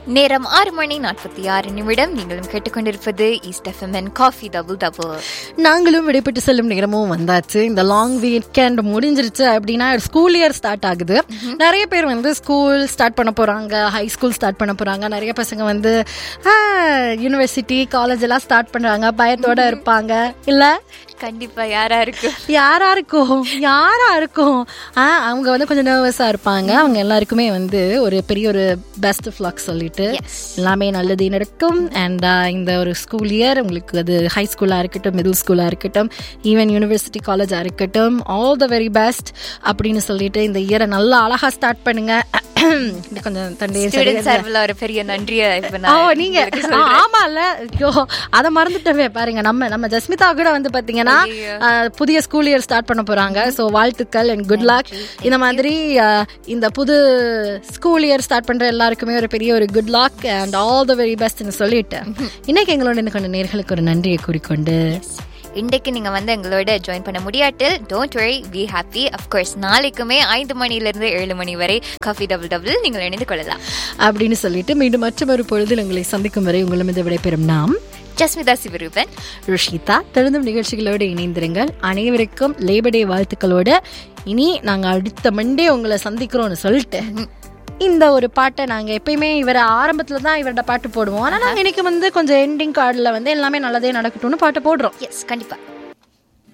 நேரம் ஆறு மணி நாற்பத்தி ஆறு நிமிடம் நீங்களும் கேட்டுக்கொண்டிருப்பது ஈஸ்ட் எஃப்எம்என் காஃபி டபுள் டபுள் நாங்களும் விடைபெற்று செல்லும் நேரமும் வந்தாச்சு இந்த லாங் வீக்கெண்ட் முடிஞ்சிருச்சு அப்படின்னா ஸ்கூல் இயர் ஸ்டார்ட் ஆகுது நிறைய பேர் வந்து ஸ்கூல் ஸ்டார்ட் பண்ண போறாங்க ஹை ஸ்கூல் ஸ்டார்ட் பண்ண போறாங்க நிறைய பசங்க வந்து யூனிவர்சிட்டி காலேஜ் எல்லாம் ஸ்டார்ட் பண்றாங்க பயத்தோட இருப்பாங்க இல்ல கண்டிப்பா யாரா இருக்கு யாரா இருக்கும் யாரா இருக்கும் ஆ, அவங்க வந்து கொஞ்சம் நர்வஸா இருப்பாங்க அவங்க எல்லாருக்குமே வந்து ஒரு பெரிய ஒரு பெஸ்ட் ஃபிளாக் சொல்லிட்டு எல்லாமே நல்லது நடக்கும் அண்ட் இந்த ஒரு ஸ்கூல் இயர் உங்களுக்கு அது ஹை ஸ்கூலா இருக்கட்டும் மிடில் ஸ்கூலா இருக்கட்டும் ஈவன் யூனிவர்சிட்டி காலேஜா இருக்கட்டும் ஆல் த வெரி பெஸ்ட் அப்படின்னு சொல்லிட்டு இந்த இயரை நல்லா அழகா ஸ்டார்ட் பண்ணுங்க இது கொஞ்சம் தண்டி ஸ்டூடெண்ட் சார்பில் ஒரு பெரிய நன்றியை இப்ப ஓ நான் நீங்க ஆ, ஆமால ஐயோ அத மறந்துட்டவே பாருங்க நம்ம நம்ம ஜஸ்மிதா கூட வந்து பாத்தீங்கன்னா ஆ, புதிய ஸ்கூல் இயர் ஸ்டார்ட் பண்ண போறாங்க சோ வாழ்த்துக்கள் அண்ட் குட் லக் இந்த மாதிரி ஆ, இந்த புது ஸ்கூல் இயர் ஸ்டார்ட் பண்ற எல்லாருக்குமே ஒரு பெரிய ஒரு good luck and all the very பெஸ்ட்னு சொல்லிட்டு இன்னைக்கு எங்களோட இன்னும் கொஞ்சம் நேர்களுக்கு ஒரு நன்றியை கூறிக்கொண்டு இன்றைக்கு நீங்க வந்து எங்களோட ஜாயின் பண்ண முடியாட்டில் don't worry be happy of course நாளைக்குமே ஐந்து மணில இருந்து ஏழு மணி வரை காஃபி டபுள் டபுள் நீங்கள் இணைந்து கொள்ளலாம் அப்படின்னு சொல்லிட்டு மீண்டும் மற்றொரு பொழுதில் உங்களை சந்திக்கும் வரை உங்களிடம் இது விடைபெறும் நாம் ஜஸ்மிதா சிவரூபன் ருஷிதா தொடர்ந்தும் நிகழ்ச்சிகளோடு இணைந்திருங்கள் அனைவருக்கும் லேபர் டே வாழ்த்துக்களோட இனி நாங்க அடுத்த மண்டே உங்களை சந்திக்கிறோம்னு சொல்லிட்டு இந்த ஒரு பாட்டை நாங்க எப்பயுமே இவர ஆரம்பத்துல தான் இவரோட பாட்டு போடுவோம் ஆனா நாங்க இன்னைக்கு வந்து கொஞ்சம் எண்டிங் கார்டில் வந்து எல்லாமே நல்லதே நடக்கட்டும்னு பாட்டு போடுறோம் எஸ் கண்டிப்பா